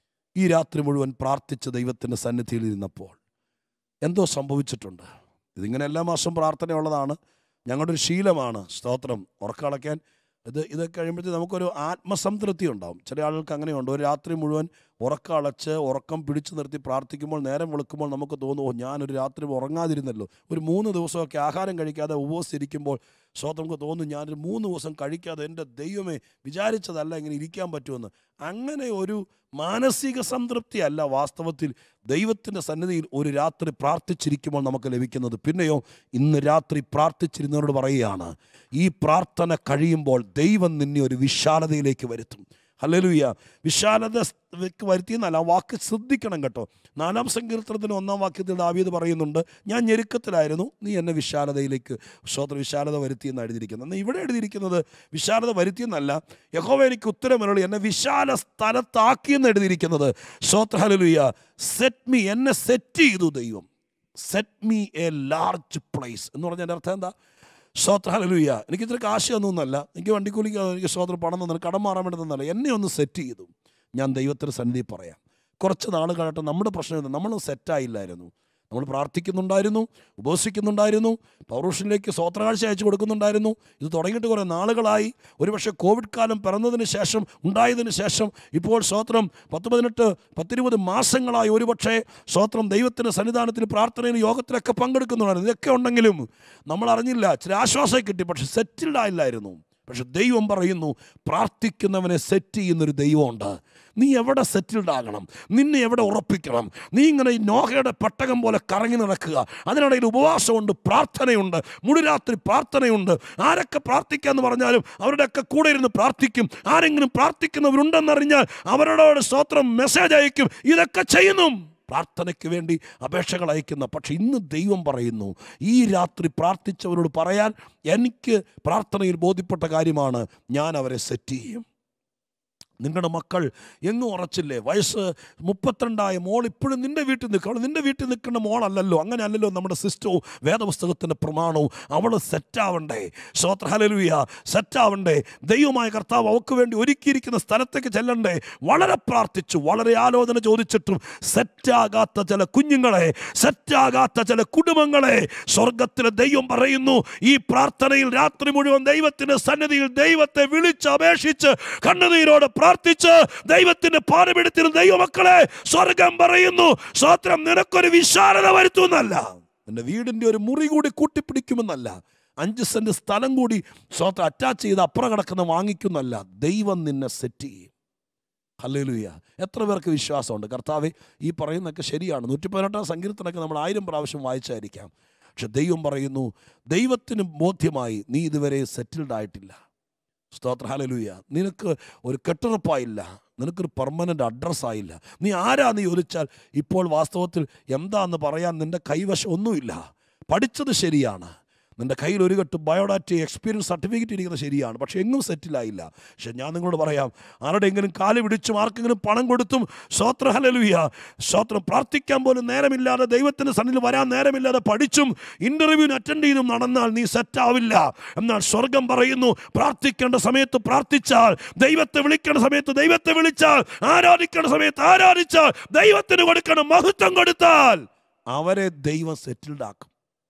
ഈ രാത്രി മുഴുവൻ പ്രാർത്ഥിച്ച് ദൈവത്തിൻ്റെ സന്നിധിയിൽ ഇരുന്നപ്പോൾ എന്തോ സംഭവിച്ചിട്ടുണ്ട് ഇതിങ്ങനെ എല്ലാ മാസം പ്രാർത്ഥനയുള്ളതാണ് ഞങ്ങളുടെ ഒരു ശീലമാണ് സ്തോത്രം ഉറക്കളയ്ക്കാൻ ഇത് ഇത് കഴിയുമ്പോഴത്തേക്ക് നമുക്കൊരു ആത്മസംതൃപ്തി ഉണ്ടാവും ചില ആളുകൾക്ക് അങ്ങനെയുണ്ട് ഒരു രാത്രി മുഴുവൻ ഉറക്കളച്ച് ഉറക്കം പിടിച്ചു നിർത്തി പ്രാർത്ഥിക്കുമ്പോൾ നേരം വെളുക്കുമ്പോൾ നമുക്ക് തോന്നും "ഓ, ഞാനൊരു രാത്രി ഉറങ്ങാതിരുന്നല്ലോ ഒരു മൂന്ന് ദിവസമൊക്കെ ആഹാരം കഴിക്കാതെ ഉപവസിച്ചിരിക്കുമ്പോൾ സ്വതം നമുക്ക് തോന്നും ഞാനൊരു മൂന്ന് ദിവസം കഴിക്കാതെ എൻ്റെ ദൈവമേ വിചാരിച്ചതല്ല ഇങ്ങനെ ഇരിക്കാൻ പറ്റുമെന്ന് അങ്ങനെ ഒരു മാനസിക സംതൃപ്തി അല്ല വാസ്തവത്തിൽ ദൈവത്തിൻ്റെ സന്നിധിയിൽ ഒരു രാത്രി പ്രാർത്ഥിച്ചിരിക്കുമ്പോൾ നമുക്ക് ലഭിക്കുന്നത് പിന്നെയോ ഇന്ന് രാത്രി പ്രാർത്ഥിച്ചിരുന്നവരോട് പറയുകയാണ് ഈ പ്രാർത്ഥന കഴിയുമ്പോൾ ദൈവം നിന്നെ ഒരു വിശാലതയിലേക്ക് വരുത്തും ഹല്ലേലൂയ വിശാലത വരുത്തി എന്നല്ല ആ വാക്ക് ശ്രദ്ധിക്കണം കേട്ടോ നാലാം സങ്കീർത്തനത്തിന് ഒന്നാം വാക്യത്തിൽ ദാവീദ് പറയുന്നുണ്ട് ഞാൻ ഞെരുക്കത്തിലായിരുന്നു നീ എന്നെ വിശാലതയിലേക്ക് സ്വോത്ര വിശാലത വരുത്തി എന്ന് എഴുതിയിരിക്കുന്നത് എന്നാൽ ഇവിടെ എഴുതിയിരിക്കുന്നത് വിശാലത വരുത്തിയെന്നല്ല യഹോവ എനിക്ക് ഉത്തരമരുളി എന്നെ വിശാല സ്ഥലത്താക്കിയെന്ന് എഴുതിയിരിക്കുന്നത് സ്വോത്ര ഹല്ലേലൂയ സെറ്റ് മീ എന്നെ സെറ്റ് ചെയ്തു ദൈവം set me a large place എന്ന് പറഞ്ഞാൽ എൻ്റെ അർത്ഥം എന്താ സ്വോത്ര ഹലലുയ്യ എനിക്ക് ഇത്ര കാശ് തന്നൊന്നല്ല എനിക്ക് വണ്ടിക്കൂലിക്ക് എനിക്ക് സ്വോത്ര പണം തന്നില്ല കടം മാറാൻ വേണ്ടി തന്നല്ല എന്നെ ഒന്ന് സെറ്റ് ചെയ്തു ഞാൻ ദൈവത്തിന് സന്നിധി പറയാം കുറച്ച് നാളുകളായിട്ട് നമ്മുടെ പ്രശ്നം എന്താ നമ്മൾ സെറ്റായില്ലായിരുന്നു നമ്മൾ പ്രാർത്ഥിക്കുന്നുണ്ടായിരുന്നു ഉപവസിക്കുന്നുണ്ടായിരുന്നു പൗരുഷനിലേക്ക് സ്വോത്രകാഴ്ച അയച്ചു കൊടുക്കുന്നുണ്ടായിരുന്നു ഇത് തുടങ്ങിയിട്ട് കുറേ നാളുകളായി ഒരുപക്ഷെ കോവിഡ് കാലം പിറന്നതിന് ശേഷം ഉണ്ടായതിന് ശേഷം ഇപ്പോൾ സ്വോത്രം പത്ത് പതിനെട്ട് പത്തിരുപത് മാസങ്ങളായി ഒരുപക്ഷെ സ്വോത്രം ദൈവത്തിൻ്റെ സന്നിധാനത്തിൽ പ്രാർത്ഥനയിൽ യോഗത്തിലൊക്കെ പങ്കെടുക്കുന്നുണ്ടായിരുന്നു ഇതൊക്കെ ഉണ്ടെങ്കിലും നമ്മൾ അറിഞ്ഞില്ല ചില ആശ്വാസം കിട്ടി പക്ഷെ സെറ്റിൽഡ് ആയില്ലായിരുന്നു പക്ഷെ ദൈവം പറയുന്നു പ്രാർത്ഥിക്കുന്നവനെ സെറ്റ് ചെയ്യുന്നൊരു ദൈവമുണ്ട് നീ എവിടെ സെറ്റിൽഡ് ആകണം നിന്നെ എവിടെ ഉറപ്പിക്കണം നീ ഇങ്ങനെ ഈ നോഹയുടെ പെട്ടകം പോലെ കറങ്ങി നടക്കുക അതിനിടയിൽ ഉപവാസമുണ്ട് പ്രാർത്ഥനയുണ്ട് മുഴുരാത്രി പ്രാർത്ഥനയുണ്ട് ആരൊക്കെ പ്രാർത്ഥിക്കാന്ന് പറഞ്ഞാലും അവരുടെയൊക്കെ കൂടെ ഇരുന്ന് പ്രാർത്ഥിക്കും ആരെങ്കിലും പ്രാർത്ഥിക്കുന്നവരുണ്ടെന്നറിഞ്ഞാൽ അവരോട് സ്തോത്രം മെസ്സേജ് അയക്കും ഇതൊക്കെ ചെയ്യുന്നു പ്രാർത്ഥനയ്ക്ക് വേണ്ടി അപേക്ഷകൾ അയക്കുന്ന പക്ഷെ ഇന്ന് ദൈവം പറയുന്നു ഈ രാത്രി പ്രാർത്ഥിച്ചവരോട് പറയാൻ എനിക്ക് പ്രാർത്ഥനയിൽ ബോധ്യപ്പെട്ട കാര്യമാണ് ഞാൻ അവരെ സെറ്റ് ചെയ്യും നിങ്ങളുടെ മക്കൾ എങ്ങും ഉറച്ചില്ലേ വയസ്സ് മുപ്പത്തിരണ്ടായ മോൾ ഇപ്പോഴും നിന്റെ വീട്ടിൽ നിൽക്കണം നിന്റെ വീട്ടിൽ നിൽക്കുന്ന മോളല്ലല്ലോ അങ്ങനെ അല്ലല്ലോ നമ്മുടെ സിസ്റ്റവും വേദപുസ്തകത്തിൻ്റെ പ്രമാണവും അവൾ സെറ്റാവണ്ടേ ശ്രോത്രഹലലുയ സെറ്റാവണ്ടേ ദൈവമായ കർത്താവ് അവൾക്ക് വേണ്ടി ഒരുക്കിയിരിക്കുന്ന സ്ഥലത്തേക്ക് ചെല്ലണ്ടേ വളരെ പ്രാർത്ഥിച്ചു വളരെ ആലോചന ചോദിച്ചിട്ടും സെറ്റാകാത്ത ചില കുഞ്ഞുങ്ങളെ സെറ്റാകാത്ത ചില കുടുംബങ്ങളെ സ്വർഗത്തിലെ ദൈവം പറയുന്നു ഈ പ്രാർത്ഥനയിൽ രാത്രി മുഴുവൻ ദൈവത്തിന്റെ സന്നിധിയിൽ ദൈവത്തെ വിളിച്ച് അപേക്ഷിച്ച് കണ്ണുനീരോട് പ്രാർത്ഥിച്ച് ദൈവത്തിന്റെ പാരപീഠത്തിൽ ദൈവമക്കളെ സ്വർഗം പറയുന്നു സ്വത്രം നിനക്കൊരു വിശാലത വരുത്തുന്നല്ല നിന്റെ വീടിന്റെ ഒരു മുറി കൂടി കൂട്ടിപ്പിടിക്കുമെന്നല്ല അഞ്ച് സെന്റ് സ്ഥലം കൂടി സ്വത്രം അറ്റാച്ച് ചെയ്ത് അപ്പുറം കിടക്കുന്ന വാങ്ങിക്കുന്നല്ല ദൈവം നിന്നെ സെറ്റ് ചെയ്യും ഹല്ലേലൂയ എത്ര പേർക്ക് വിശ്വാസമുണ്ട് കർത്താവെ ഈ പറയുന്നതൊക്കെ ശരിയാണ് നൂറ്റി പതിനെട്ടാം സങ്കീർത്തനൊക്കെ നമ്മൾ ആയിരം പ്രാവശ്യം വായിച്ചായിരിക്കാം പക്ഷെ ദൈവം പറയുന്നു ദൈവത്തിന് ബോധ്യമായി നീ ഇതുവരെ സെറ്റിൽഡ് ആയിട്ടില്ല സ്തോത്ര ഹലലൂയ നിനക്ക് ഒരു കെട്ടുറപ്പായില്ല നിനക്കൊരു പെർമനൻ്റ് അഡ്രസ്സ് ആയില്ല നീ ആരാന്ന് ചോദിച്ചാൽ ഇപ്പോൾ വാസ്തവത്തിൽ എന്താന്ന് പറയാൻ നിൻ്റെ കൈവശം ഒന്നുമില്ല പഠിച്ചത് ശരിയാണ് നിൻ്റെ കയ്യിൽ ഒരു കെട്ട് ബയോഡാറ്റ എക്സ്പീരിയൻസ് സർട്ടിഫിക്കറ്റ് ഇരിക്കുന്നത് ശരിയാണ് പക്ഷെ എങ്ങും സെറ്റിലായില്ല പക്ഷെ ഞാൻ നിങ്ങളോട് പറയാം ആരുടെയെങ്കിലും കാല് പിടിച്ചും ആർക്കെങ്കിലും പണം കൊടുത്തും സ്വോത്ര ഹലലുയ സ്വോത്രം പ്രാർത്ഥിക്കാൻ പോലും നേരമില്ലാതെ ദൈവത്തിൻ്റെ സന്നിധിയിൽ വരാൻ നേരമില്ലാതെ പഠിച്ചും ഇൻ്റർവ്യൂവിന് അറ്റൻഡ് ചെയ്തും നടന്നാൽ നീ സെറ്റാവില്ല എന്നാൽ സ്വർഗം പറയുന്നു പ്രാർത്ഥിക്കേണ്ട സമയത്ത് പ്രാർത്ഥിച്ചാൽ ദൈവത്തെ വിളിക്കേണ്ട സമയത്ത് ദൈവത്തെ വിളിച്ചാൽ ആരാധിക്കേണ്ട സമയത്ത് ആരാധിച്ചാൽ ദൈവത്തിന് കൊടുക്കണം മഹത്വം കൊടുത്താൽ അവരെ ദൈവം സെറ്റിൽഡ് ആക്കും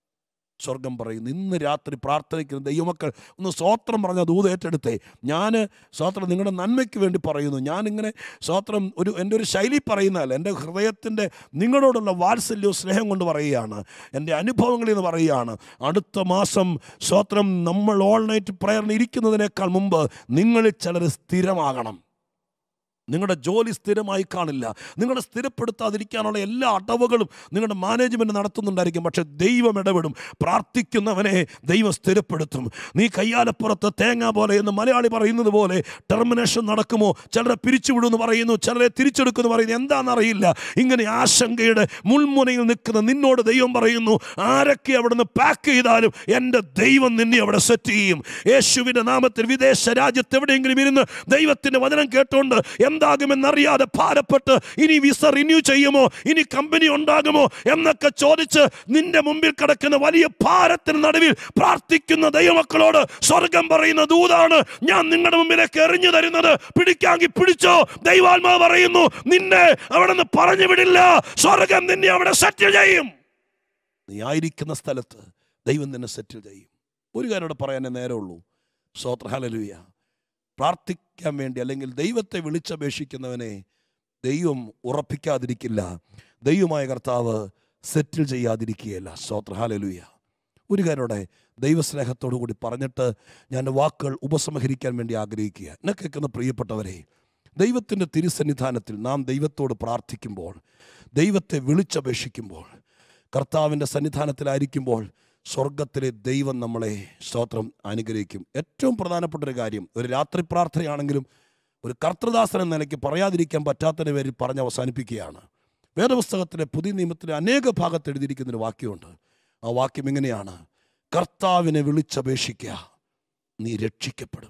സ്വർഗം പറയുന്നു ഇന്ന് രാത്രി പ്രാർത്ഥനയ്ക്കുന്ന ദൈവമക്കൾ ഒന്ന് സ്വോത്രം പറഞ്ഞ ദൂത് ഏറ്റെടുത്തേ ഞാൻ സ്വോത്രം നിങ്ങളുടെ നന്മയ്ക്ക് വേണ്ടി പറയുന്നു ഞാനിങ്ങനെ സ്വോത്രം ഒരു എൻ്റെ ഒരു ശൈലി പറയുന്നതല്ല എൻ്റെ ഹൃദയത്തിൻ്റെ നിങ്ങളോടുള്ള വാത്സല്യവും സ്നേഹം കൊണ്ട് പറയുകയാണ് എൻ്റെ അനുഭവങ്ങളിൽ നിന്ന് പറയുകയാണ് അടുത്ത മാസം സ്വോത്രം നമ്മൾ ഓൾ നൈറ്റ് പ്രയറിന് ഇരിക്കുന്നതിനേക്കാൾ മുമ്പ് നിങ്ങളിൽ ചിലർ സ്ഥിരമാകണം നിങ്ങളുടെ ജോലി സ്ഥിരമായി കാണില്ല നിങ്ങളെ സ്ഥിരപ്പെടുത്താതിരിക്കാനുള്ള എല്ലാ അടവുകളും നിങ്ങളുടെ മാനേജ്മെൻറ്റ് നടത്തുന്നുണ്ടായിരിക്കും പക്ഷെ ദൈവം ഇടപെടും പ്രാർത്ഥിക്കുന്നവനെ ദൈവം സ്ഥിരപ്പെടുത്തും നീ കയ്യാലപ്പുറത്ത് തേങ്ങ പോലെ എന്ന് മലയാളി പറയുന്നത് പോലെ ടെർമിനേഷൻ നടക്കുമോ ചിലരെ പിരിച്ചുവിടുമെന്ന് പറയുന്നു ചിലരെ തിരിച്ചെടുക്കുമെന്ന് പറയുന്നു എന്താണെന്നറിയില്ല ഇങ്ങനെ ആശങ്കയുടെ മുൾമുനയിൽ നിൽക്കുന്ന നിന്നോട് ദൈവം പറയുന്നു ആരൊക്കെ അവിടുന്ന് പാക്ക് ചെയ്താലും എൻ്റെ ദൈവം നിന്നെ അവിടെ സെറ്റ് ചെയ്യും യേശുവിൻ്റെ നാമത്തിൽ വിദേശ രാജ്യത്ത് എവിടെയെങ്കിലും ഇരുന്ന് ദൈവത്തിൻ്റെ വചനം കേട്ടുകൊണ്ട് എന്താകുമെന്നറിയാതെ ഭാരപ്പെട്ട് ഇനി വിസ റിന്യൂ ചെയ്യുമോ ഇനി കമ്പനി ഉണ്ടാകുമോ എന്നൊക്കെ ചോദിച്ച് നിന്റെ മുമ്പിൽ കിടക്കുന്ന വലിയ ഭാരത്തിന് നടുവിൽ പ്രാർത്ഥിക്കുന്ന ദൈവമക്കളോട് സ്വർഗം പറയുന്ന ദൂതാണ് ഞാൻ നിങ്ങളുടെ മുമ്പിലേക്ക് എറിഞ്ഞു തരുന്നത് പിടിക്കാങ്കി പിടിച്ചോ ദൈവാത്മാവ് പറയുന്നു നിന്നെ അവിടെ നിന്ന് പറഞ്ഞു വിടില്ല സ്വർഗം നിന്നെ അവിടെ സെറ്റിൽ ചെയ്യും നീ ആയിരിക്കുന്ന സ്ഥലത്ത് ദൈവം നിന്നെ സെറ്റിൽ ചെയ്യും ഒരു കാര്യം ഇവിടെ പറയാനേ നേരമുള്ളൂ സ്വോത്രഹാലലുയ പ്രാർത്ഥിക്കാൻ വേണ്ടി അല്ലെങ്കിൽ ദൈവത്തെ വിളിച്ചപേക്ഷിക്കുന്നവനെ ദൈവം ഉറപ്പിക്കാതിരിക്കില്ല ദൈവമായ കർത്താവ് സെറ്റിൽ ചെയ്യാതിരിക്കുകയല്ല സ്വോത്രഹാലലുയ ഒരു കാര്യോടെ ദൈവസ്നേഹത്തോടു കൂടി പറഞ്ഞിട്ട് ഞാൻ എൻ്റെ വാക്കുകൾ ഉപസംഹരിക്കാൻ വേണ്ടി ആഗ്രഹിക്കുക എന്നെ കേൾക്കുന്ന പ്രിയപ്പെട്ടവരെ ദൈവത്തിൻ്റെ തിരുസന്നിധാനത്തിൽ നാം ദൈവത്തോട് പ്രാർത്ഥിക്കുമ്പോൾ ദൈവത്തെ വിളിച്ചപേക്ഷിക്കുമ്പോൾ കർത്താവിൻ്റെ സന്നിധാനത്തിലായിരിക്കുമ്പോൾ സ്വർഗത്തിലെ ദൈവം നമ്മളെ സ്തോത്രം അനുഗ്രഹിക്കും ഏറ്റവും പ്രധാനപ്പെട്ട ഒരു കാര്യം ഒരു രാത്രി പ്രാർത്ഥനയാണെങ്കിലും ഒരു കർത്തൃദാസൻ എന്ന നിലയ്ക്ക് പറയാതിരിക്കാൻ പറ്റാത്തതിന് പേരിൽ പറഞ്ഞ് അവസാനിപ്പിക്കുകയാണ് വേദപുസ്തകത്തിലെ പുതിയ നിയമത്തിലെ അനേക ഭാഗത്ത് എഴുതിയിരിക്കുന്നൊരു വാക്യമുണ്ട് ആ വാക്യം ഇങ്ങനെയാണ് കർത്താവിനെ വിളിച്ചപേക്ഷിക്കുക നീ രക്ഷിക്കപ്പെടും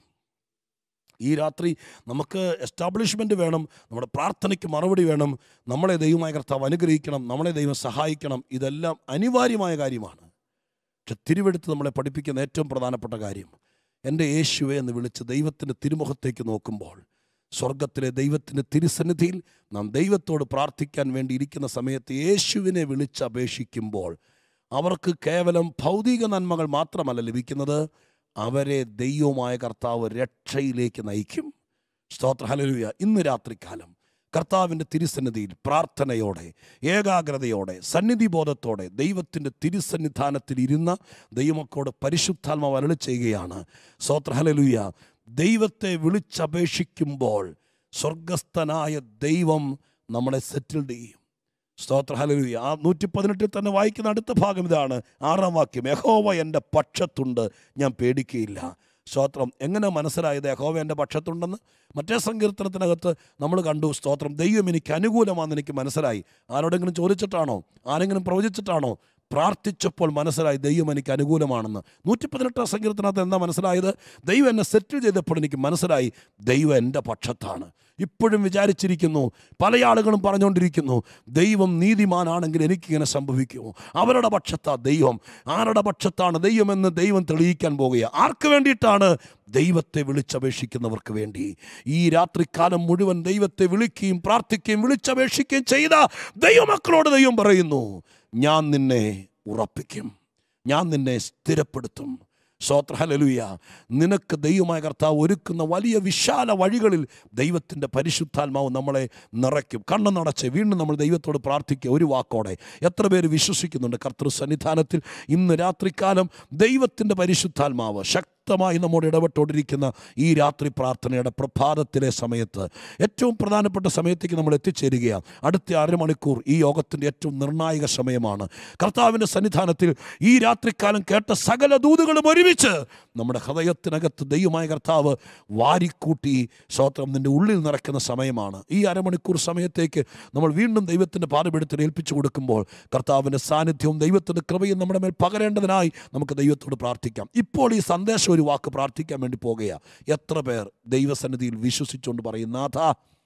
ഈ രാത്രി നമുക്ക് എസ്റ്റാബ്ലിഷ്മെൻ്റ് വേണം നമ്മുടെ പ്രാർത്ഥനയ്ക്ക് മറുപടി വേണം നമ്മളെ ദൈവമായ കർത്താവ് അനുഗ്രഹിക്കണം നമ്മളെ ദൈവം സഹായിക്കണം ഇതെല്ലാം അനിവാര്യമായ കാര്യമാണ് പക്ഷെ തിരുവെടുത്ത് നമ്മളെ പഠിപ്പിക്കുന്ന ഏറ്റവും പ്രധാനപ്പെട്ട കാര്യം എൻ്റെ യേശുവെ എന്ന് വിളിച്ച് ദൈവത്തിൻ്റെ തിരുമുഖത്തേക്ക് നോക്കുമ്പോൾ സ്വർഗത്തിലെ ദൈവത്തിൻ്റെ തിരുസന്നിധിയിൽ നാം ദൈവത്തോട് പ്രാർത്ഥിക്കാൻ വേണ്ടി ഇരിക്കുന്ന സമയത്ത് യേശുവിനെ വിളിച്ച് അപേക്ഷിക്കുമ്പോൾ അവർക്ക് കേവലം ഭൗതിക നന്മകൾ മാത്രമല്ല ലഭിക്കുന്നത് അവരെ ദൈവമായ കർത്താവ് രക്ഷയിലേക്ക് നയിക്കും സ്തോത്ര ഹലലുയ ഇന്ന് രാത്രികാലം കർത്താവിൻ്റെ തിരുസന്നിധിയിൽ പ്രാർത്ഥനയോടെ ഏകാഗ്രതയോടെ സന്നിധിബോധത്തോടെ ദൈവത്തിൻ്റെ തിരുസന്നിധാനത്തിൽ ഇരുന്ന ദൈവമക്കോട് പരിശുദ്ധാത്മാവ് അരളി ചെയ്യുകയാണ് സ്തോത്ര ഹലലുയ ദൈവത്തെ വിളിച്ചപേക്ഷിക്കുമ്പോൾ സ്വർഗസ്ഥനായ ദൈവം നമ്മളെ സെറ്റിൽഡ് ചെയ്യും സ്തോത്ര ഹലലുയ ആ നൂറ്റി പതിനെട്ടിൽ തന്നെ വായിക്കുന്ന അടുത്ത ഭാഗം ഇതാണ് ആറാം വാക്യം യഹോവ എൻ്റെ പക്ഷത്തുണ്ട് ഞാൻ പേടിക്കുകയില്ല സ്തോത്രം എങ്ങനെ മനസ്സിലായത് യഹോവ എൻ്റെ പക്ഷത്തുണ്ടെന്ന് മറ്റേ സങ്കീർത്തനത്തിനകത്ത് നമ്മൾ കണ്ടു സ്തോത്രം ദൈവം എനിക്ക് അനുകൂലമാണെന്ന് എനിക്ക് മനസ്സിലായി ആരോടെങ്കിലും ചോദിച്ചിട്ടാണോ ആരെങ്കിലും പ്രവചിച്ചിട്ടാണോ പ്രാർത്ഥിച്ചപ്പോൾ മനസ്സിലായി ദൈവം എനിക്ക് അനുകൂലമാണെന്ന് നൂറ്റി പതിനെട്ടാം സങ്കീർത്തനകത്ത് എന്താ മനസ്സിലായത് ദൈവം എന്നെ സെറ്റിൽ ചെയ്തപ്പോൾ എനിക്ക് മനസ്സിലായി ദൈവം എൻ്റെ പക്ഷത്താണ് ഇപ്പോഴും വിചാരിച്ചിരിക്കുന്നു പല ആളുകളും പറഞ്ഞുകൊണ്ടിരിക്കുന്നു ദൈവം നീതിമാനാണെങ്കിൽ എനിക്കിങ്ങനെ സംഭവിക്കുമോ അവരുടെ പക്ഷത്താ ദൈവം ആരുടെ പക്ഷത്താണ് ദൈവമെന്ന് ദൈവം തെളിയിക്കാൻ പോകുക ആർക്ക് വേണ്ടിയിട്ടാണ് ദൈവത്തെ വിളിച്ചപേക്ഷിക്കുന്നവർക്ക് വേണ്ടി ഈ രാത്രിക്കാലം മുഴുവൻ ദൈവത്തെ വിളിക്കുകയും പ്രാർത്ഥിക്കുകയും വിളിച്ചപേക്ഷിക്കുകയും ചെയ്ത ദൈവമക്കളോട് ദൈവം പറയുന്നു ഞാൻ നിന്നെ ഉറപ്പിക്കും ഞാൻ നിന്നെ സ്ഥിരപ്പെടുത്തും സ്വത്രഹലലുയ നിനക്ക് ദൈവമായ കർത്താവ് ഒരുക്കുന്ന വലിയ വിശാല വഴികളിൽ ദൈവത്തിൻ്റെ പരിശുദ്ധാത്മാവ് നമ്മളെ നിറയ്ക്കും കണ്ണു നടച്ച് വീണ്ടും നമ്മൾ ദൈവത്തോട് പ്രാർത്ഥിക്കുക ഒരു വാക്കോടെ എത്ര പേര് വിശ്വസിക്കുന്നുണ്ട് കർത്തൃ സന്നിധാനത്തിൽ ഇന്ന് രാത്രികാലം ദൈവത്തിൻ്റെ പരിശുദ്ധാത്മാവ് ശക്തമായി നമ്മോട് ഇടപെട്ടുകൊണ്ടിരിക്കുന്ന ഈ രാത്രി പ്രാർത്ഥനയുടെ പ്രഭാതത്തിലെ സമയത്ത് ഏറ്റവും പ്രധാനപ്പെട്ട സമയത്തേക്ക് നമ്മൾ എത്തിച്ചേരുകയാണ് അടുത്ത അരമണിക്കൂർ ഈ യോഗത്തിൻ്റെ ഏറ്റവും നിർണായക സമയമാണ് കർത്താവിൻ്റെ സന്നിധാനത്തിൽ ഈ രാത്രിക്കാലം കേട്ട സകല ദൂതുകളും ഒരുമിച്ച് നമ്മുടെ ഹൃദയത്തിനകത്ത് ദൈവമായ കർത്താവ് വാരിക്കൂട്ടി സ്വത്രം നിൻ്റെ ഉള്ളിൽ നിറയ്ക്കുന്ന സമയമാണ് ഈ അരമണിക്കൂർ സമയത്തേക്ക് നമ്മൾ വീണ്ടും ദൈവത്തിൻ്റെ പാതപെടുത്തിൽ ഏൽപ്പിച്ചു കൊടുക്കുമ്പോൾ കർത്താവിൻ്റെ സാന്നിധ്യവും ദൈവത്തിൻ്റെ കൃപയും നമ്മുടെ മേൽ പകരേണ്ടതിനായി നമുക്ക് ദൈവത്തോട് പ്രാർത്ഥിക്കാം ഇപ്പോൾ ഈ സന്ദേശം ഒരു വാക്ക് പ്രാർത്ഥിക്കാൻ വേണ്ടി പോകുകയാണ് എത്ര പേർ ദൈവസന്നിധിയിൽ വിശ്വസിച്ചുകൊണ്ട് പറയും നാഥ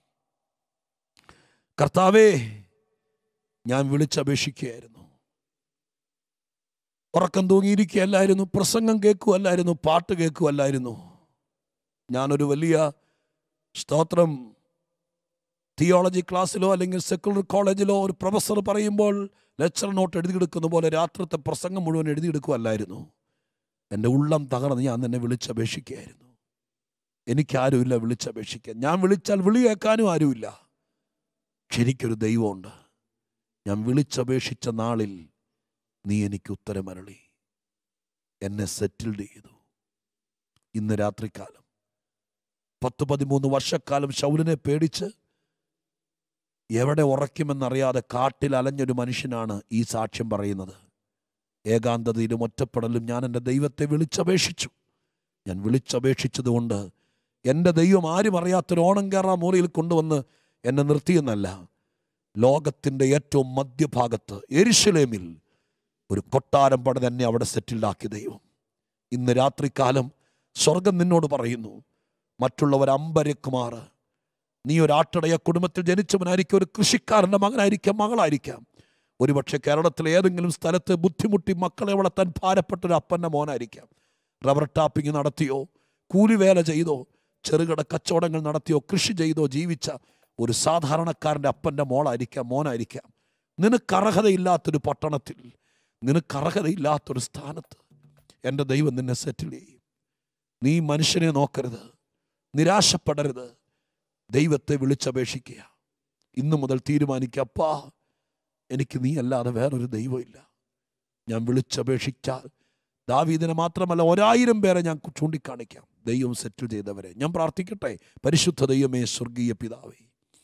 കർത്താവേ ഞാൻ വിളിച്ചപേക്ഷിക്കുകയായിരുന്നു ഉറക്കം തൂങ്ങിയിരിക്കുകയല്ലായിരുന്നു പ്രസംഗം കേൾക്കുമല്ലായിരുന്നു പാട്ട് കേൾക്കുമല്ലായിരുന്നു ഞാനൊരു വലിയ സ്തോത്രം തിയോളജി ക്ലാസ്സിലോ അല്ലെങ്കിൽ സെക്കുലർ കോളേജിലോ ഒരു പ്രൊഫസർ പറയുമ്പോൾ ലെക്ചർ നോട്ട് എഴുതിയെടുക്കുന്ന പോലെ രാത്രിത്തെ പ്രസംഗം മുഴുവൻ എഴുതിയെടുക്കുമല്ലായിരുന്നു എൻ്റെ ഉള്ളം തകർന്ന് ഞാൻ തന്നെ വിളിച്ചപേക്ഷിക്കുകയായിരുന്നു എനിക്കാരുമില്ല വിളിച്ചപേക്ഷിക്കാൻ ഞാൻ വിളിച്ചാൽ വിളി കേൾക്കാനും ആരുമില്ല പക്ഷെ എനിക്കൊരു ദൈവമുണ്ട് ഞാൻ വിളിച്ചപേക്ഷിച്ച നാളിൽ നീ എനിക്ക് ഉത്തരമരളി എന്നെ സെറ്റിൽഡ് ചെയ്തു ഇന്ന് രാത്രികാലം പത്ത് പതിമൂന്ന് വർഷക്കാലം ശൗലിനെ പേടിച്ച് എവിടെ ഉറയ്ക്കുമെന്നറിയാതെ കാട്ടിൽ അലഞ്ഞൊരു മനുഷ്യനാണ് ഈ സാക്ഷ്യം പറയുന്നത് ഏകാന്തതയിലും ഒറ്റപ്പെടലും ഞാൻ എൻ്റെ ദൈവത്തെ വിളിച്ചപേക്ഷിച്ചു ഞാൻ വിളിച്ചപേക്ഷിച്ചതുകൊണ്ട് എൻ്റെ ദൈവം ആരും അറിയാത്തൊരു ഓണം കയറാ മൂലയിൽ കൊണ്ടുവന്ന് എന്നെ നിർത്തിയെന്നല്ല ലോകത്തിൻ്റെ ഏറ്റവും മധ്യഭാഗത്ത് എരിശിലേമിൽ ഒരു കൊട്ടാരം പട തന്നെ അവിടെ സെറ്റിൽഡാക്കി ദൈവം ഇന്ന് രാത്രികാലം സ്വർഗം നിന്നോട് പറയുന്നു മറ്റുള്ളവർ അമ്പരക്കുമാർ നീ ഒരു ആട്ടിടയ കുടുംബത്തിൽ ജനിച്ചവനായിരിക്കും ഒരു കൃഷിക്കാരൻ്റെ മകനായിരിക്കാം മകളായിരിക്കാം ഒരുപക്ഷെ കേരളത്തിലെ ഏതെങ്കിലും സ്ഥലത്ത് ബുദ്ധിമുട്ടി മക്കളെ വളർത്താൻ ഭാരപ്പെട്ട ഒരു അപ്പൻ്റെ മോനായിരിക്കാം റബ്ബർ ടാപ്പിംഗ് നടത്തിയോ കൂലിവേല ചെയ്തോ ചെറുകിട കച്ചവടങ്ങൾ നടത്തിയോ കൃഷി ചെയ്തോ ജീവിച്ച ഒരു സാധാരണക്കാരൻ്റെ അപ്പൻ്റെ മോളായിരിക്കാം മോനായിരിക്കാം നിനക്ക് അർഹതയില്ലാത്തൊരു പട്ടണത്തിൽ നിനക്ക് അർഹതയില്ലാത്തൊരു സ്ഥാനത്ത് എൻ്റെ ദൈവം നിന്നെ സെറ്റിൽ ചെയ്യും നീ മനുഷ്യനെ നോക്കരുത് നിരാശപ്പെടരുത് ദൈവത്തെ വിളിച്ചപേക്ഷിക്കുക ഇന്നു മുതൽ തീരുമാനിക്കുക അപ്പാ എനിക്ക് നീ അല്ലാതെ വേറൊരു ദൈവമില്ല ഞാൻ വിളിച്ചപേക്ഷിച്ചാൽ ദാവീദിനെ മാത്രമല്ല ഒരായിരം പേരെ ഞാൻ ചൂണ്ടിക്കാണിക്കാം ദൈവം സെറ്റിൽ ചെയ്തവരെ ഞാൻ പ്രാർത്ഥിക്കട്ടെ പരിശുദ്ധ ദൈവമേ സ്വർഗീയ പിതാവേ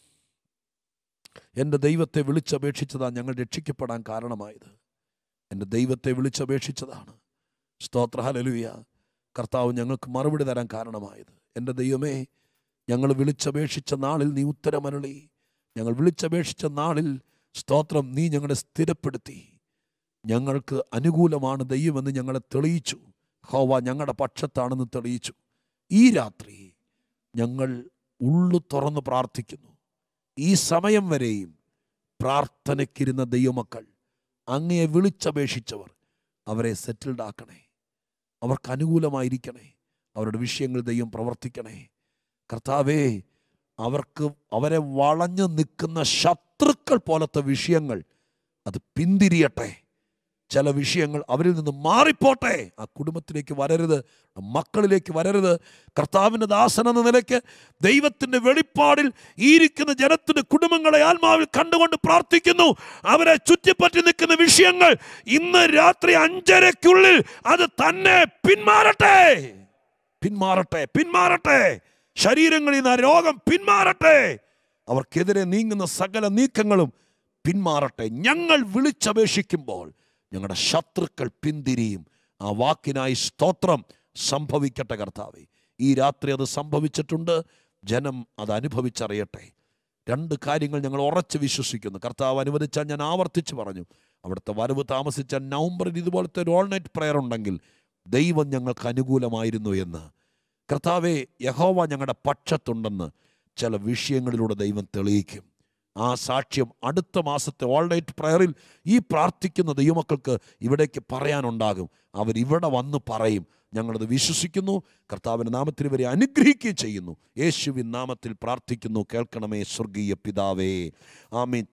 എൻ്റെ ദൈവത്തെ വിളിച്ചപേക്ഷിച്ചതാണ് ഞങ്ങൾ രക്ഷിക്കപ്പെടാൻ കാരണമായത് എൻ്റെ ദൈവത്തെ വിളിച്ചപേക്ഷിച്ചതാണ് സ്തോത്ര ഹലലുയ കർത്താവ് ഞങ്ങൾക്ക് മറുപടി തരാൻ കാരണമായത് എൻ്റെ ദൈവമേ ഞങ്ങൾ വിളിച്ചപേക്ഷിച്ച നാളിൽ നീ ഉത്തരമരളി ഞങ്ങൾ വിളിച്ചപേക്ഷിച്ച നാളിൽ സ്തോത്രം നീ ഞങ്ങളെ സ്ഥിരപ്പെടുത്തി ഞങ്ങൾക്ക് അനുകൂലമാണ് ദൈവമെന്ന് ഞങ്ങളെ തെളിയിച്ചു ഹോവ ഞങ്ങളുടെ പക്ഷത്താണെന്ന് തെളിയിച്ചു ഈ രാത്രി ഞങ്ങൾ ഉള്ളു തുറന്ന് പ്രാർത്ഥിക്കുന്നു ഈ സമയം വരെയും പ്രാർത്ഥനയ്ക്കിരുന്ന ദൈവമക്കൾ അങ്ങയെ വിളിച്ചപേക്ഷിച്ചവർ അവരെ സെറ്റിൽഡ് ആക്കണേ അവർക്ക് അനുകൂലമായിരിക്കണേ അവരുടെ വിഷയങ്ങൾ ദൈവം പ്രവർത്തിക്കണേ കർത്താവേ അവർക്ക് അവരെ വളഞ്ഞു നിൽക്കുന്ന ശത്രുക്കൾ പോലത്തെ വിഷയങ്ങൾ അത് പിന്തിരിയട്ടെ ചില വിഷയങ്ങൾ അവരിൽ നിന്ന് മാറിപ്പോട്ടെ ആ കുടുംബത്തിലേക്ക് വരരുത് മക്കളിലേക്ക് വരരുത് കർത്താവിൻ്റെ ദാസൻ എന്ന നിലയ്ക്ക് ദൈവത്തിൻ്റെ വെളിപ്പാടിൽ ഈ ഇരിക്കുന്ന ജനത്തിൻ്റെ കുടുംബങ്ങളെ ആത്മാവിൽ കണ്ടുകൊണ്ട് പ്രാർത്ഥിക്കുന്നു അവരെ ചുറ്റിപ്പറ്റി നിൽക്കുന്ന വിഷയങ്ങൾ ഇന്ന് രാത്രി അഞ്ചരയ്ക്കുള്ളിൽ അത് തന്നെ പിന്മാറട്ടെ പിന്മാറട്ടെ പിന്മാറട്ടെ ശരീരങ്ങളിൽ നിന്ന് ആ രോഗം പിന്മാറട്ടെ അവർക്കെതിരെ നീങ്ങുന്ന സകല നീക്കങ്ങളും പിന്മാറട്ടെ ഞങ്ങൾ വിളിച്ചപേക്ഷിക്കുമ്പോൾ ഞങ്ങളുടെ ശത്രുക്കൾ പിന്തിരിയും ആ വാക്കിനായി സ്തോത്രം സംഭവിക്കട്ടെ കർത്താവെ ഈ രാത്രി അത് സംഭവിച്ചിട്ടുണ്ട് ജനം അത് അനുഭവിച്ചറിയട്ടെ രണ്ട് കാര്യങ്ങൾ ഞങ്ങൾ ഉറച്ച് വിശ്വസിക്കുന്നു കർത്താവ് അനുവദിച്ചാൽ ഞാൻ ആവർത്തിച്ച് പറഞ്ഞു അവിടുത്തെ വരവ് താമസിച്ച നവംബറിൽ ഇതുപോലത്തെ ഒരു ഓൾ നൈറ്റ് പ്രെയർ ഉണ്ടെങ്കിൽ ദൈവം ഞങ്ങൾക്ക് അനുകൂലമായിരുന്നു എന്ന് കർത്താവെ യഹോവ ഞങ്ങളുടെ പക്ഷത്തുണ്ടെന്ന് ചില വിഷയങ്ങളിലൂടെ ദൈവം തെളിയിക്കും ആ സാക്ഷ്യം അടുത്ത മാസത്തെ ഓൾ നൈറ്റ് പ്രയറിൽ ഈ പ്രാർത്ഥിക്കുന്ന ദൈവമക്കൾക്ക് ഇവിടേക്ക് പറയാനുണ്ടാകും അവരിവിടെ വന്ന് പറയും ഞങ്ങളത് വിശ്വസിക്കുന്നു കർത്താവിൻ്റെ നാമത്തിൽ ഇവരെ അനുഗ്രഹിക്കുകയും ചെയ്യുന്നു യേശുവിൻ നാമത്തിൽ പ്രാർത്ഥിക്കുന്നു കേൾക്കണമേ സ്വർഗീയ പിതാവേ ആമീൻ